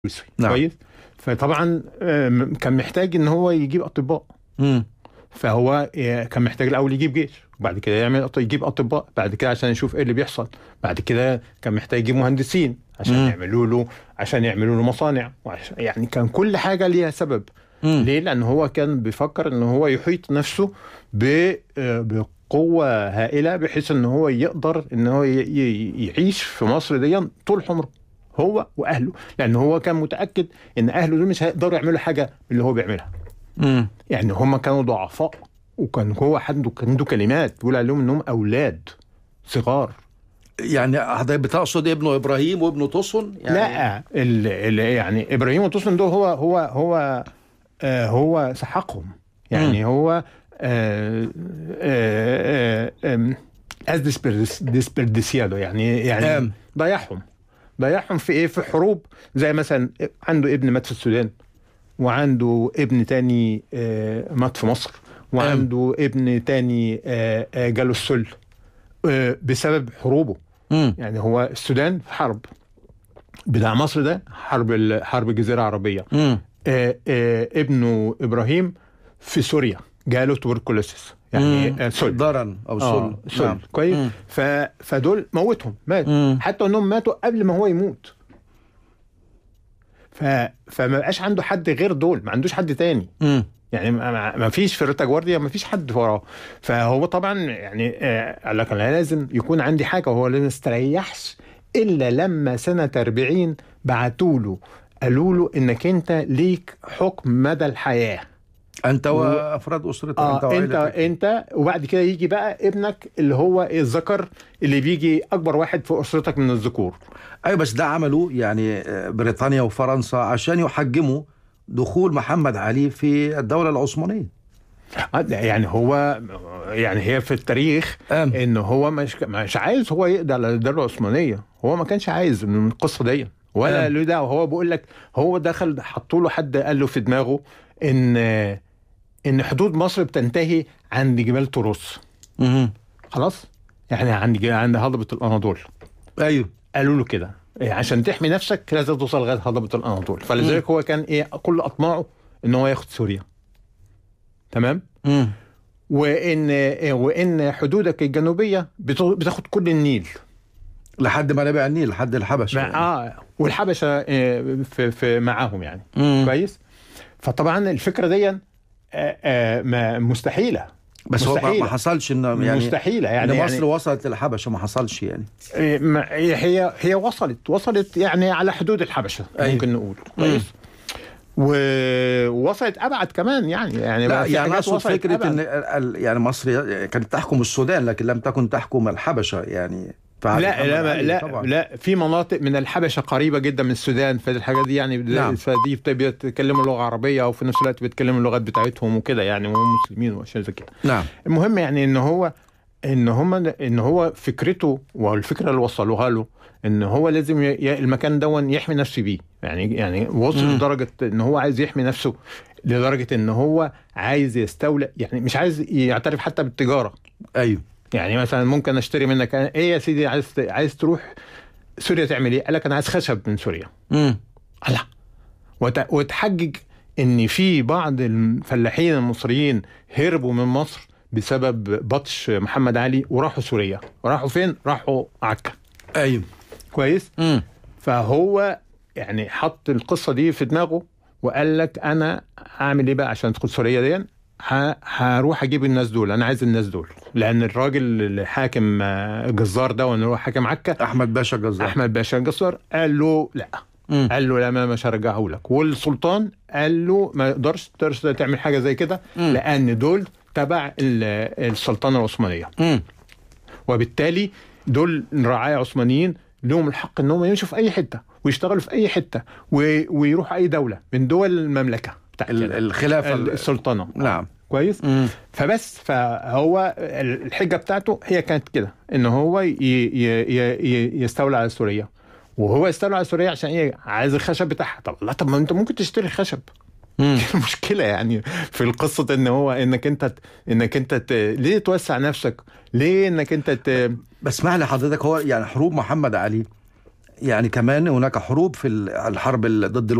السويسري نعم. كويس فطبعا آم، كان محتاج ان هو يجيب اطباء مم. فهو آه، كان محتاج الاول يجيب جيش وبعد كده يعمل أط- يجيب اطباء بعد كده عشان يشوف ايه اللي بيحصل بعد كده كان محتاج يجيب مهندسين عشان مم. يعملوا له عشان يعملوا له مصانع وعشان يعني كان كل حاجه ليها سبب مم. ليه؟ لأن هو كان بيفكر إن هو يحيط نفسه ب آه، بقوة هائلة بحيث إن هو يقدر إن هو ي- ي- يعيش في مصر دي طول عمره هو وأهله لأن هو كان متأكد إن أهله دول مش هيقدروا يعملوا حاجة من اللي هو بيعملها مم. يعني هم كانوا ضعفاء وكان هو عنده كان عنده كلمات بيقول عليهم إنهم أولاد صغار يعني حضرتك بتقصد ابنه ابراهيم وابنه تصن يعني لا ال ال يعني ابراهيم وطوسن ده هو هو هو آه هو سحقهم يعني هو آه آه آه آم، از ديسبردس- ديسبرديسيادو يعني يعني آم. ضيعهم ضيعهم في ايه في حروب زي مثلا عنده ابن مات في السودان وعنده ابن تاني آه مات في مصر وعنده ابن تاني آه آه جاله السل آه بسبب حروبه مم. يعني هو السودان في حرب بتاع مصر ده حرب ال- حرب الجزيره العربيه مم. آه آه ابنه ابراهيم في سوريا جاله توبركلوسيس يعني مم. آه سل ضرن او اه سل سل نعم. كويس مم. ف... فدول موتهم مات مم. حتى انهم ماتوا قبل ما هو يموت ف... فما بقاش عنده حد غير دول ما عندوش حد تاني مم. يعني ما- ما ما فيش في الريتا جوارديا ما فيش حد وراه فهو طبعا يعني آه، قال لك انا لازم يكون عندي حاجه وهو ما استريحش الا لما سنه 40 بعتوا له قالوا له انك انت ليك حكم مدى الحياه انت وافراد اسرتك انت اه انت وعائلتك انت وبعد كده يجي بقى ابنك اللي هو الذكر اللي بيجي اكبر واحد في اسرتك من الذكور ايوه بس ده عملوا يعني آه، بريطانيا وفرنسا عشان يحجموا دخول محمد علي في الدوله العثمانيه آه، ده يعني هو يعني هي في التاريخ أم. ان هو مش مش عايز هو يقضي على الدوله العثمانيه هو ما كانش عايز من القصه دي ولا أم. له دعوه هو بيقول لك هو دخل حطوا له حد قال له في دماغه ان ان حدود مصر بتنتهي عند جبال طروس مهم. خلاص يعني عند عند هضبه الاناضول ايوه قالوا له كده إيه، عشان تحمي نفسك لازم توصل لغايه هضبه الاناضول فلذلك هو كان ايه كل اطماعه ان هو ياخد سوريا تمام مم. وان إيه، وان حدودك الجنوبيه بت- بتاخد كل النيل لحد ما نبع النيل لحد الحبشه مع يعني. اه والحبشه إيه، في, في معاهم يعني مم. كويس فطبعا الفكره دي آه، آه، ما- مستحيله بس هو ما- ما مستحيلة. حصلش ان يعني مستحيله يعني, يعني مصر يعني وصلت للحبشه ما حصلش يعني إيه، ما- هي هي وصلت وصلت يعني على حدود الحبشه أيوة. ممكن نقول كويس و- ووصلت ابعد كمان يعني يعني لا بقى في يعني حاجات اقصد وصلت فكره أبعد. ان ال- ال- يعني مصر كانت تحكم السودان لكن لم تكن تحكم الحبشه يعني فعلي لا محمد لا علي لا طبعا. لا في مناطق من الحبشه قريبه جدا من السودان فالحاجات دي يعني نعم. فدي بت- بيتكلموا لغه عربيه وفي نفس الوقت بيتكلموا اللغات بتاعتهم وكده يعني وهم مسلمين واشياء زي كده نعم المهم يعني ان هو ان هم ان هو فكرته والفكره اللي وصلوها له ان هو لازم ي... ي- المكان دون يحمي نفسه بيه يعني يعني وصل مم. لدرجه ان هو عايز يحمي نفسه لدرجه ان هو عايز يستولى يعني مش عايز يعترف حتى بالتجاره ايوه يعني مثلا ممكن اشتري منك أنا- ايه يا سيدي عايز عايز تروح سوريا تعمل ايه؟ قال لك انا عايز خشب من سوريا مم. الله وت... وتحجج ان في بعض الفلاحين المصريين هربوا من مصر بسبب بطش محمد علي وراحوا سوريا وراحوا فين راحوا عكا ايوه كويس مم. فهو يعني حط القصه دي في دماغه وقال لك انا اعمل ايه بقى عشان ادخل سوريا دي ه- هروح اجيب الناس دول انا عايز الناس دول لان الراجل اللي حاكم آه، جزار ده اللي هو حاكم عكا احمد باشا جزار احمد باشا الجزار قال له لا مم. قال له لا ما مش هرجعه لك والسلطان قال له ما يقدرش تقدرش تعمل حاجه زي كده مم. لان دول تبع ال- السلطنه العثمانيه مم. وبالتالي دول رعايا عثمانيين لهم الحق انهم يمشوا في اي حته ويشتغلوا في اي حته و- ويروحوا اي دوله من دول المملكه بتاعت ال- الخلافه ال- السلطنه نعم كويس مم. فبس فهو الحجه بتاعته هي كانت كده ان هو ي- ي- ي- ي- يستولى على سوريا وهو يستولى على سوريا عشان ايه عايز الخشب بتاعها طب لا طب ما انت ممكن تشتري خشب مم. المشكله يعني في القصه ان هو انك انت ت- انك انت ت... ليه توسع نفسك ليه انك انت ت... بس اسمح لي حضرتك هو يعني حروب محمد علي يعني كمان هناك حروب في الحرب ضد